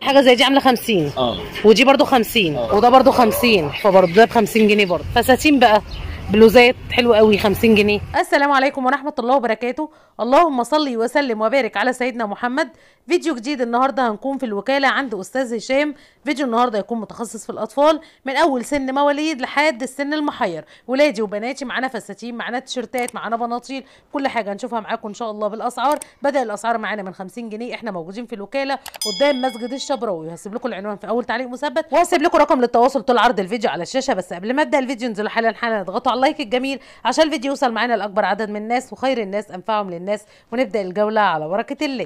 حاجه زي دي عامله 50 اه ودي برضو 50 آه. وده برضو 50 فبرضو ده ب 50 جنيه برضو فساتين بقى بلوزات حلوه قوي 50 جنيه السلام عليكم ورحمه الله وبركاته اللهم صل وسلم وبارك على سيدنا محمد فيديو جديد النهارده هنكون في الوكاله عند استاذ هشام فيديو النهارده يكون متخصص في الاطفال من اول سن مواليد لحد السن المحير ولادي وبناتي معانا فساتين معانا تيشرتات معانا بناطيل كل حاجه هنشوفها معاكم ان شاء الله بالاسعار بدا الاسعار معانا من 50 جنيه احنا موجودين في الوكاله قدام مسجد الشبراوي هسيب لكم العنوان في اول تعليق مثبت وهسيب لكم رقم للتواصل طول عرض الفيديو على الشاشه بس قبل ما ابدا الفيديو انزلوا حالا حالا اضغطوا على اللايك الجميل عشان الفيديو يوصل معانا لاكبر عدد من الناس وخير الناس انفعهم للناس ونبدا الجوله على بركه الله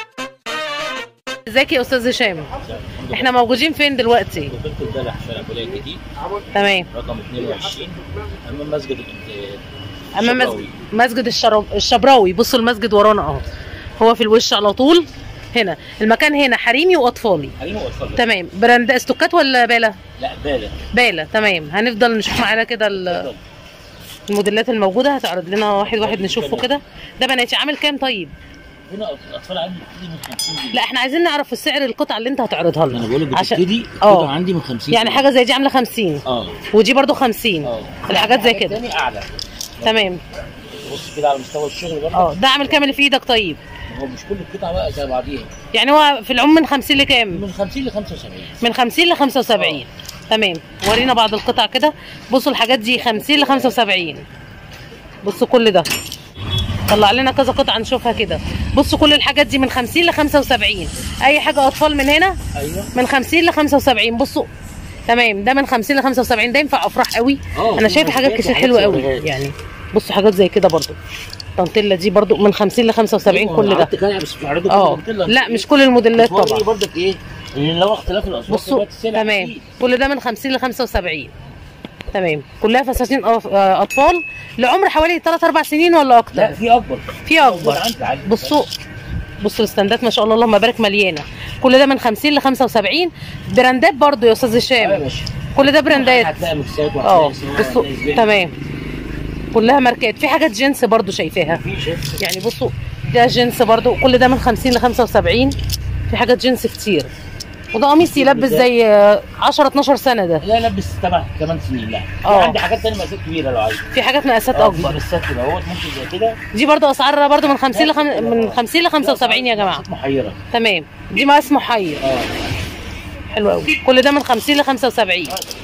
ازيك يا استاذ هشام احنا موجودين فين دلوقتي وكالة البلح شارع بولاية الجديد تمام رقم 22 امام مسجد الانت- امام مسجد الشبراوي. مسجد الشرب... الشبراوي بصوا المسجد ورانا اهو هو في الوش على طول هنا المكان هنا حريمي واطفالي حريم واطفال تمام براند استوكات ولا باله لا بالغ باله تمام هنفضل نشوف معانا كده ال- اتفضل. الموديلات الموجوده هتعرض لنا واحد واحد نشوفه كده ده بناتي عامل كام طيب هنا الاطفال عندي بتبتدي من 50 جنيه لا احنا عايزين نعرف السعر القطعه اللي انت هتعرضها انا لنا بقول لك عشان- بتبتدي اه. القطعة عندي من 50 يعني جنيه. حاجه زي دي عامله 50 اه ودي برضو 50 اه الحاجات زي حاجة كده تاني اعلى تمام بص كده على مستوى الشغل برضه اه ده عامل كام اللي في ايدك طيب هو مش كل القطع بقى زي بعضيها يعني هو في العموم من 50 لكام من 50 ل 75 من 50 ل 75 تمام ورينا بعض القطع كده بصوا الحاجات دي 50 ل 75 بصوا كل ده طلع لنا كذا قطعه نشوفها كده بصوا كل الحاجات دي من 50 ل 75 اي حاجه اطفال من هنا ايوه من 50 ل 75 بصوا تمام ده من 50 ل 75 ده ينفع افراح قوي اه، انا في شايفه حاجات مناسبات كتير وحاجات حلوه قوي صغيرات. يعني بصوا حاجات زي كده برضو الطنطله دي برضو من 50 ل 75 أيوة، كل ده عرضت كده بس بتعرضوا اه كل الطلة. لا مش كل الموديلات بتوري طبعا برضك ايه ان لو اختلاف الاسواق بصوا دلوقتي السلع تمام كتير. كل ده من 50 ل 75 تمام كلها فساتين أف- آه، اطفال لعمر حوالي 3 4 سنين ولا لا اكتر في اكبر في اكبر عندي عادي. بصوا بصوا الستاندات ما شاء الله اللهم بارك مليانه كل ده من 50 ل 75 براندات برضو يا استاذ اه يا هشام باشا كل ده براندات هتلاقي مكسات اه وهتلاقي سماعة، بصوا هتلاقي زبالة. تمام كلها ماركات في حاجات جنس برضو شايفاها في شيء يعني بصوا ده جنس برضو كل ده من 50 ل 75 في حاجات جنس كتير وده قميص يلبس زي آه، 10 12 سنه ده لا لبس تبع كمان سنين لا في اه. عندي حاجات تانية مقاسات كبيره لو عايز في حاجات مقاسات اه، في اكبر دريسات كده اهوت ممكن زي كده دي برضو اسعارها برضو من 50 ل خم... من 50 ل 75 يا جماعه مقاسات محيره تمام دي مقاس محير اه حلو قوي كل ده من 50 ل 75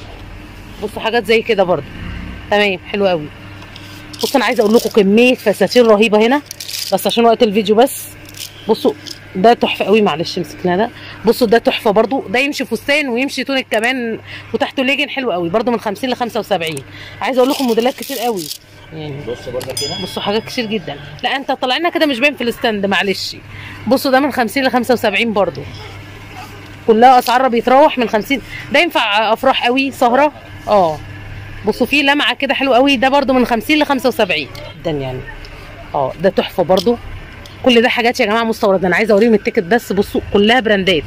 بصوا حاجات زي كده برضو تمام حلو قوي بصوا انا عايزه اقول لكم كميه فساتين رهيبه هنا بس عشان وقت الفيديو بس بصوا ده تحفه قوي معلش مسكنا ده بصوا ده تحفه برضو ده يمشي فستان ويمشي تونيك كمان وتحته ليجن حلو قوي برضو من 50 ل 75 عايزه اقول لكم موديلات كتير قوي يعني بص برضك هنا بصوا حاجات كتير جدا لا انت طالع لنا كده مش باين في الستاند معلش بصوا ده من 50 ل 75 برضو كلها اسعارها بيتراوح من 50 ده ينفع افراح قوي سهره اه بصوا فيه لمعه كده حلو قوي ده برضو من 50 ل 75 جدا يعني اه ده تحفه برضو كل ده حاجات يا جماعه مستورده انا عايزه اوريهم التيكت بس بصوا كلها براندات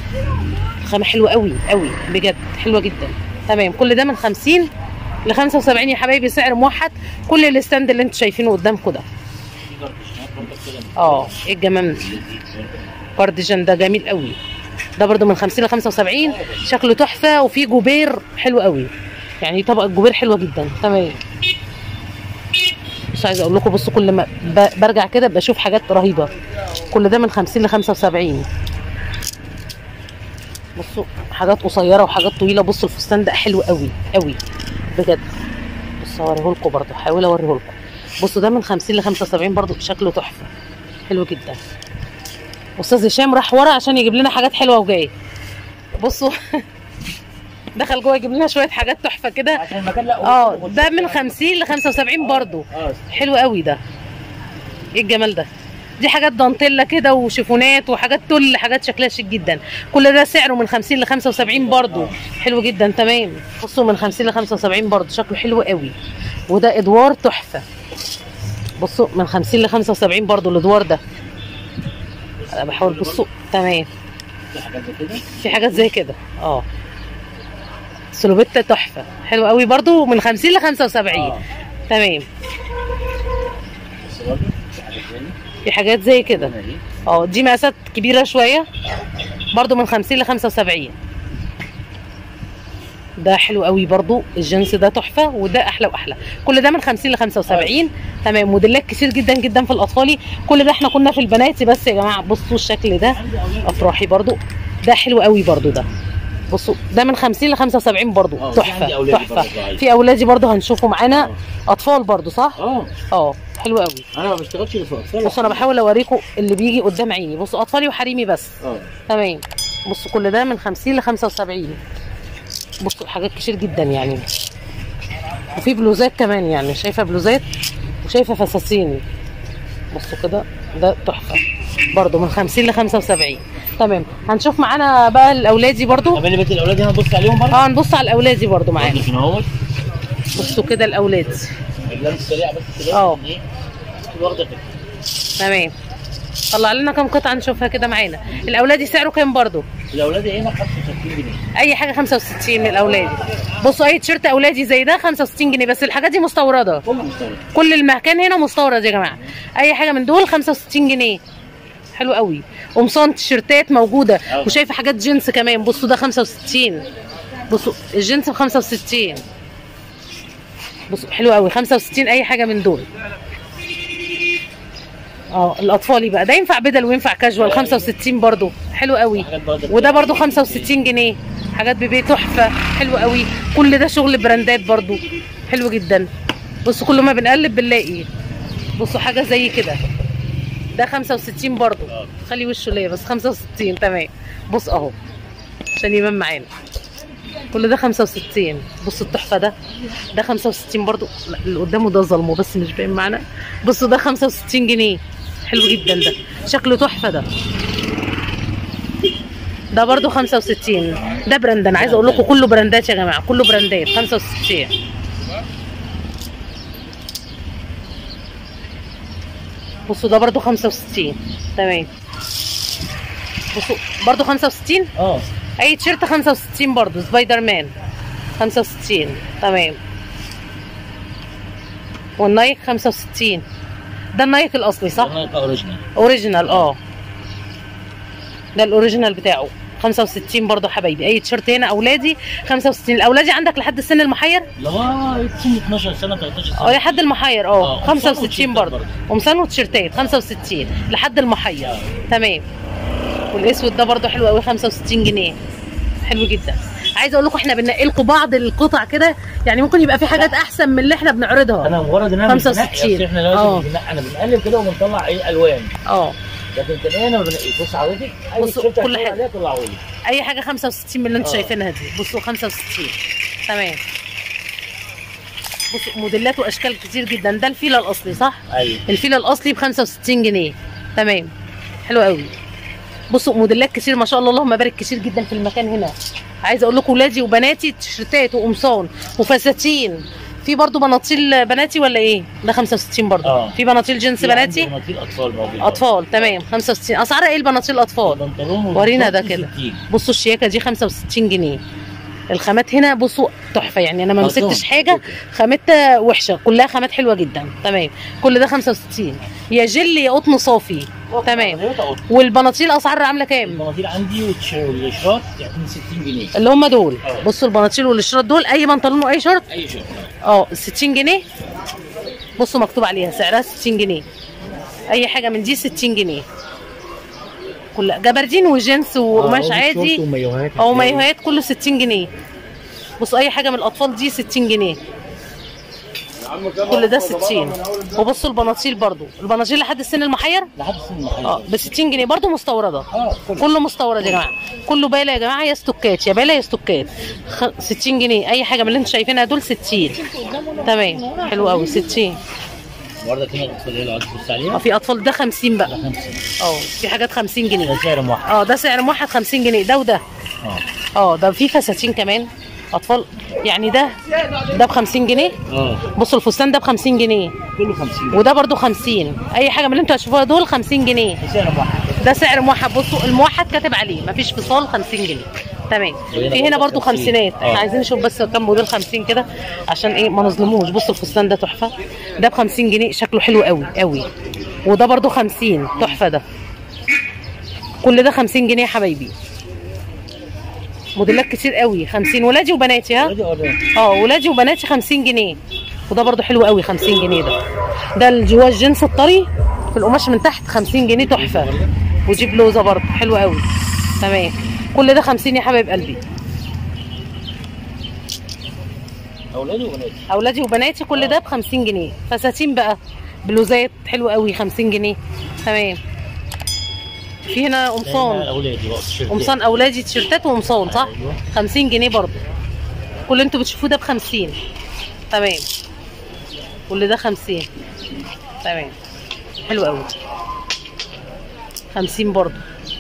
خامه حلوه قوي قوي بجد حلوه جدا تمام كل ده من 50 ل 75 يا حبايبي سعر موحد كل الستاند اللي انتوا شايفينه قدامكم ده في جردشات برضك كده اه ايه الجمال ده بارديجان ده جميل قوي ده برضو من 50 ل 75 شكله تحفه وفيه جوبير حلو قوي يعني طبقه جوبير حلوه جدا تمام مش عايزه اقول لكم بصوا كل ما ب- برجع كده بشوف حاجات رهيبه كل ده من 50 ل 75 بصوا حاجات قصيره وحاجات طويله بصوا الفستان ده حلو قوي قوي بجد بصوا هوريه لكم برضو هحاول اوريه لكم بصوا ده من 50 ل 75 برضو شكله تحفه حلو جدا استاذ هشام راح ورا عشان يجيب لنا حاجات حلوه وجاي بصوا دخل جوه يجيب لنا شويه حاجات تحفه كده عشان المكان لا اه ده من 50 ل 75 برضو اه حلو قوي ده ايه الجمال ده دي حاجات دانتيلا كده وشيفونات وحاجات تل حاجات شكلها شيك جدا كل ده سعره من 50 ل 75 برضو حلو جدا تمام بصوا من 50 ل 75 برضو شكله حلو قوي وده ادوار تحفه بصوا من 50 ل 75 برضو الادوار ده انا بحاول بصوا تمام في حاجات زي كده في حاجات زي كده اه سلوبيتا تحفه حلو قوي برضو من 50 ل 75 اه تمام بس برضه في حاجات تاني في حاجات زي كده هنا دي اه دي مقاسات كبيره شويه برضو من 50 ل 75 ده حلو قوي برضو الجنس ده تحفه وده احلى واحلى كل ده من 50 ل 75 تمام موديلات كتير جدا جدا في الاطفالي كل ده احنا كنا في البناتي بس يا جماعه بصوا الشكل ده افراحي برضو ده حلو قوي برضو ده بصوا ده من 50 ل 75 برضو اه، في عندي تحفه أولادي تحفه برضو عايز. في اولادي برضو هنشوفه معانا اطفال برضو صح اه اه حلو قوي انا ما بشتغلش غير في اطفال بصوا انا بحاول اوريكم اللي بيجي قدام عيني بصوا اطفالي وحريمي بس اه تمام بصوا كل ده من 50 ل 75 بصوا حاجات كتير جدا يعني وفي بلوزات كمان يعني شايفه بلوزات وشايفه فساتين بصوا كده ده تحفه برضو من 50 ل 75 تمام هنشوف معانا بقى الاولادي برضو طب اللي بيت الاولاد هنا نبص عليهم برضه اه نبص على الاولادي برضو معانا عندك هنا اهوت بصوا كده الاولاد اللمس سريع بس كده اه. ايه واخده كده تمام طلع لنا كام قطعه نشوفها كده معانا الاولادي سعره كام برضو الاولاد هنا 65 جنيه اي حاجه 65 من الاولادي بصوا اي تيشيرت اولادي زي ده 65 جنيه بس الحاجات دي مستورده كله مستورد كل المكان هنا مستورد يا جماعه اي حاجه من دول 65 جنيه حلو قوي قمصان تيشيرتات موجوده أوي. وشايفه حاجات جينز كمان بصوا ده 65 بصوا الجينز ب 65 بصوا حلو قوي 65 اي حاجه من دول اه الاطفالي بقى ده ينفع بدل وينفع كاجوال 65 برضو حلو قوي حاجات برضه وده برضو 65 جنيه حاجات بيبي تحفه حلو قوي كل ده شغل براندات برضو حلو جدا بصوا كل ما بنقلب بنلاقي بصوا حاجه زي كده ده 65 برضو اه. خلي وشه ليا بس 65 تمام بص اهو عشان يبان معانا كل ده 65 بصوا التحفه ده ده 65 برضو لا اللي قدامه ده ظلمه بس مش باين معانا بصوا ده 65 جنيه حلو جدا ده شكله تحفه ده ده برضو 65 ده براند انا عايزه اقول لكم كله براندات يا جماعه كله براندات 65 بصوا ده برضو 65 تمام بصوا برضو 65 اه اي تيشيرت 65 برضو سبايدر مان 65 تمام والنايك 65 ده النايك الاصلي صح ده اوريجينال اوريجينال اه ده الاوريجينال بتاعه 65 برضه حبايبي اي تيشيرت هنا اولادي 65 الاولادي عندك لحد السن المحير لغايه سن 12 سنه 13 اه سنه لحد المحير اه اه، 65 وتيشيرتات برضه برضه. قمصان وتيشيرتات 65 لحد المحير اه. تمام والاسود ده برضه حلو قوي 65 جنيه حلو جدا عايزه اقول لكم احنا بننقي لكم بعض القطع كده يعني ممكن يبقى في حاجات احسن من اللي احنا بنعرضها انا مجرد ان انا مش 65. بنقي، أصل احنا اه. لازم بنقي- انا بنقلب كده وبنطلع ايه الوان اه لكن كان انا ما بنقيش بص حضرتك اي بصوا، تيشيرت كل هتطلع حاجة. عليها طلعوا لي اي حاجه 65 من اللي انتوا اه. شايفينها دي بصوا 65 تمام بصوا موديلات واشكال كتير جدا ده الفيله الاصلي صح ايوه الفيله الاصلي ب 65 جنيه تمام حلو قوي بصوا موديلات كتير ما شاء الله اللهم بارك كتير جدا في المكان هنا عايزه اقول لكم ولادي وبناتي تيشيرتات وقمصان وفساتين في برضو بناطيل بناتي ولا ايه ده 65 برضو اه. في بناطيل جنس في عندي بناتي بناطيل اطفال موجود اطفال تمام 65 اسعارها ايه البناطيل الاطفال بنطلون ورينا ده وبنطلون كده 60. بصوا الشياكه دي 65 جنيه الخامات هنا بصوا تحفه يعني انا ما آه، مسكتش طبعاً. حاجه خامتها وحشه كلها خامات حلوه جدا تمام كل ده 65 يا جل يا قطن صافي تمام بنطلون قطن. والبناطيل اسعارها عامله كام البناطيل عندي والش- والشراط يعطيني 60 جنيه اللي هم دول آه. بصوا البناطيل والشراط دول اي بنطلون واي شورت اي شيء اه 60 جنيه بصوا مكتوب عليها سعرها 60 جنيه اي حاجه من دي 60 جنيه كلها جبردين وجنس وقماش عادي ومايوهات او مايوهات كله 60 جنيه بصوا اي حاجه من الاطفال دي 60 جنيه كل ده 60 وبصوا البناطيل برضو البناطيل لحد السن المحير لحد سن المحل اه ب 60 جنيه برضو مستورده اه كله كله مستورد يا جماعه كله باله يا جماعه يا ستوكات يا باله يا ستوكات خ... 60 جنيه اي حاجه من اللي انتم شايفينها دول 60 تمام حلو قوي 60 برضه هنا الاطفال اللي قاعد تبص اه عليها في اطفال ده 50 ده بقى 50 اه في حاجات 50 جنيه ده سعر موحد اه ده سعر موحد 50 جنيه ده وده اه اه ده في فساتين كمان اطفال يعني ده ده ب 50 جنيه اه بصوا الفستان ده ب 50 جنيه كله 50 وده برضو 50 اي حاجه من اللي انتوا هتشوفوها دول 50 جنيه ده سعر موحد ده سعر موحد بصوا الموحد كاتب عليه مفيش فصال 50 جنيه تمام وهنا في هنا برضو برضو 50. خمسينات احنا اه. عايزين نشوف بس كام موديل 50 كده عشان ايه ما نظلموش بصوا الفستان ده تحفه ده ب 50 جنيه شكله حلو قوي قوي وده برضو 50 تحفه ده كل ده 50 جنيه يا حبايبي موديلات كتير قوي 50 ولادي وبناتي ها ولادي ولا اه ولادي وبناتي 50 جنيه وده برضو حلو قوي 50 جنيه ده ده الجوا الجنس الطري في القماش من تحت 50 جنيه تحفه ودي بلوزه برضو حلو قوي تمام كل ده 50 يا حبايب قلبي اولادي وبناتي اولادي وبناتي كل ده ب 50 جنيه فساتين بقى بلوزات حلو قوي 50 جنيه تمام في هنا قمصان اولادي بقى التيشيرتات. قمصان اولادي تيشيرتات وقمصان صح أيوة. 50 جنيه برضو كل اللي انتوا بتشوفوه ده ب 50 تمام كل ده 50 تمام حلو قوي 50 برضو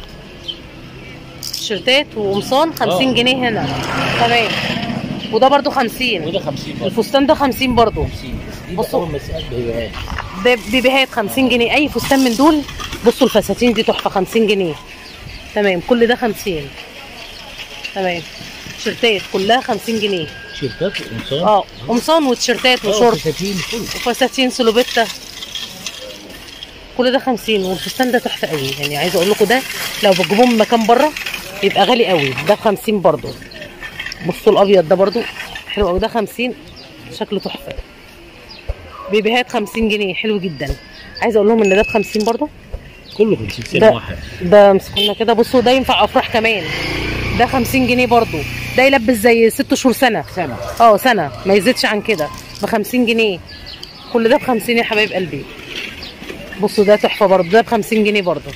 تيشيرتات وقمصان 50 آه. جنيه هنا تمام وده برضو 50 وده 50 برضه الفستان ده 50 برضو 50 دي بصوا. بصوا اول ما سالت بهيئات ده بيبيهات 50 جنيه اي فستان من دول بصوا الفساتين دي تحفه 50 جنيه تمام كل ده 50 تمام تيشيرتات كلها 50 جنيه تيشيرتات وقمصان اه قمصان وتيشيرتات آه، وشورت فساتين كله وفساتين سلوبيتا كل ده 50 والفستان ده تحفه قوي يعني عايزه اقول لكم ده لو بتجيبوه من مكان بره يبقى غالي قوي ده ب 50 برضو بصوا الابيض ده برضو حلو قوي ده 50 شكله تحفه بيبيهات 50 جنيه حلو جدا عايزه اقول لهم ان ده ب 50 برضو كله 50 سنه ده واحد ده مسكنا كده بصوا ده ينفع افراح كمان ده 50 جنيه برضو ده يلبس زي ست شهور سنه سنه اه سنه ما يزيدش عن كده ب 50 جنيه كل ده ب 50 يا حبايب قلبي بصوا ده تحفه برضه ده ب 50 جنيه برضه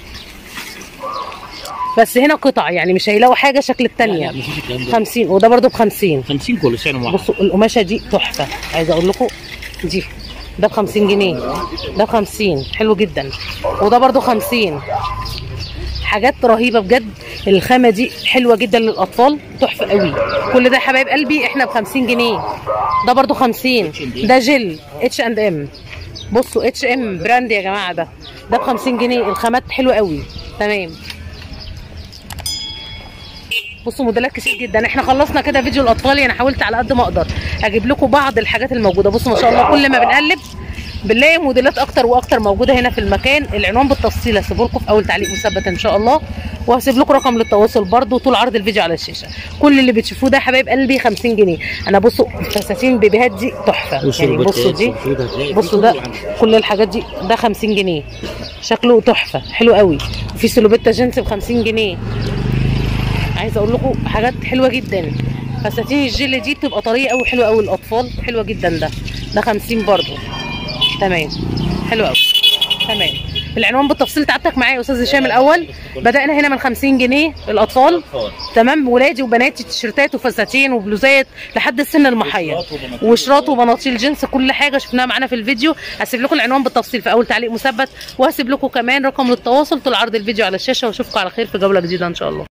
بس هنا قطع يعني مش هيلاقوا حاجه شكل لا التانية لا مفيش الكلام ده 50 وده برضه ب 50 50 كله سنه واحد بصوا القماشه دي تحفه عايزه اقول لكم دي ده ب 50 جنيه ده ب 50 حلو جدا وده برضه 50 حاجات رهيبه بجد الخامه دي حلوه جدا للاطفال تحفه قوي كل ده يا حبايب قلبي احنا ب 50 جنيه ده برضه 50 ده جل اتش اند ام بصوا اتش ام براند يا جماعه ده ده ب 50 جنيه الخامات حلوه قوي تمام بصوا موديلات كتير جدا احنا خلصنا كده فيديو الاطفال انا حاولت على قد ما اقدر اجيب لكم بعض الحاجات الموجوده بصوا ما شاء الله كل ما بنقلب بنلاقي موديلات اكتر واكتر موجوده هنا في المكان العنوان بالتفصيل هسيبه لكم في اول تعليق مثبت ان شاء الله وهسيب لكم رقم للتواصل برده طول عرض الفيديو على الشاشه كل اللي بتشوفوه ده يا حبايب قلبي 50 جنيه انا بصوا الفساتين بيبيهات دي تحفه يعني بصوا دي بصوا ده كل الحاجات دي ده 50 جنيه شكله تحفه حلو قوي وفي سلوبيتا جينز ب 50 جنيه عايزه اقول لكم حاجات حلوه جدا فساتين الجل دي بتبقى طريه قوي حلوه قوي للاطفال حلوه جدا ده ده 50 برضو تمام حلو قوي تمام العنوان بالتفصيل تعبتك معايا يا استاذ هشام الاول بدانا هنا من 50 جنيه الاطفال تمام ولادي وبناتي تيشيرتات وفساتين وبلوزات لحد السن المحير وشراط وبناطيل جنس كل حاجه شفناها معانا في الفيديو هسيب لكم العنوان بالتفصيل في اول تعليق مثبت وهسيب لكم كمان رقم للتواصل طول عرض الفيديو على الشاشه واشوفكم على خير في جوله جديده ان شاء الله